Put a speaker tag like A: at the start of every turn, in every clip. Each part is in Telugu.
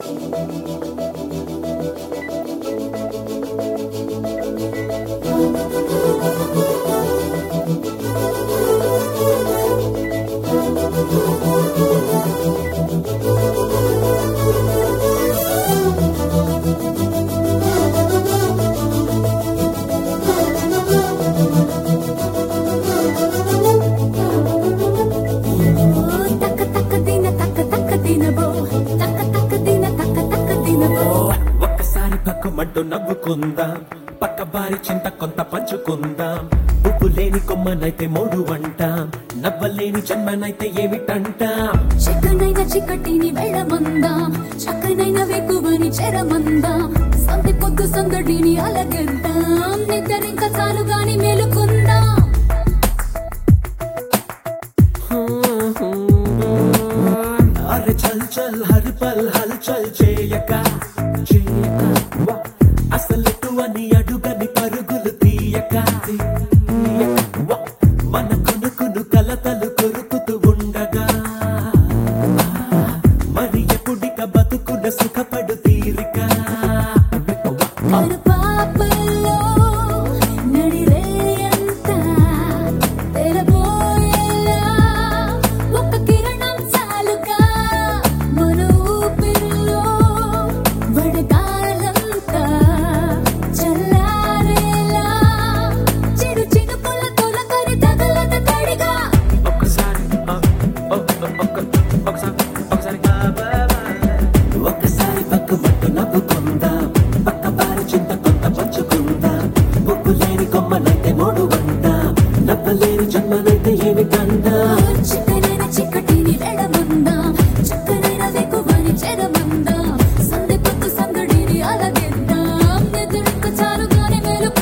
A: తక్క తక్క దిన తక్క తక్క దినబో తక్క తక్క దిన తక్క తక్క దినబో
B: ఒక్కసారి పక్కమంటూ నవ్వుకుందాం పక్క బారి చింత కొంత పంచుకుందాం పువ్వు లేని కొమ్మనైతే మూడు అంటాం నవ్వలేని జన్మనైతే ఏమిటంటాం
A: చిక్కనైన చిక్కటిని వెళ్ళమందాం చక్కనైన వెక్కువని చెరమందాం సంతి పొద్దు సందడిని అలగెద్దాం నిద్రింక చాలు గాని మేలుకుందాం
B: అరే చల్ చల్ హర్ పల్ హల్ చల్ చేయక చేయక వా. అసలెటు అని అడుగని పరుగులు తీయక తీయక వా. మన కొనుకును కలతలు కొరుకుతూ ఉండగా మరి ఎప్పుడిక బతుకున సుఖపడు తీరిక
A: కనుపాపల్లో నడిరేయంతా తెరబోయేలా ఒక్క కిరణం చాలుగా మన ఊపిరిలో వడగాలంతా చల్లారేలా చిరు చినుకుల తొలకరి తగలత తడిగా
B: ఒక్కసారి ఆ, ఒ- ఒ- ఒక్క- ఒకసారి ఒకసారి ఆ, బా, బా. ఒక్కసారి పక్కబట్టు నవ్వుకుందాం పక్క బారి చింత కొంత పంచుకుందాం బొగ్గు లేని కొమ్మనైతే మూడు అంటాం నవ్వలేని జన్మనైతే ఏమిటంటాం
A: చిక్కనైన చిక్కటిని వెళ్ళమందాం చక్కనైన వెకువని చెరమందాం సందె పొద్దు సందడిని అలగెద్దాం నిద్రింక చాలుగానే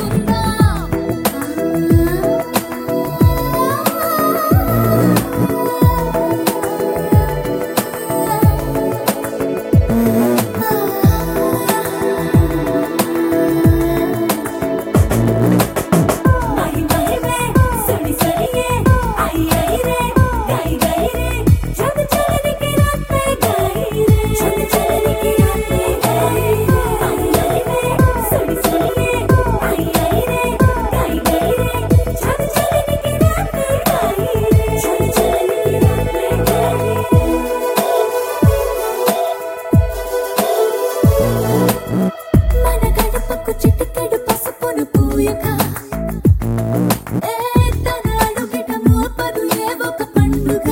A: మన గడపకు చిటికెడు పసుపును పూయగా ఏ తన అడుగిట మోపదు ఏ ఒక పండుగ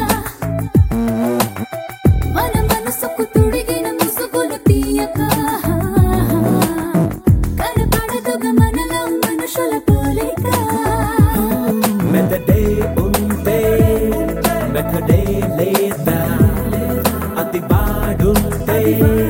A: మన మనసుకు తుడిగిన ముసుగులు తీయక కనపడదుగా మనలో మనుషుల పోలిక
B: మెదడే ఉంటే మెథడే లేదా అది వాడుంటే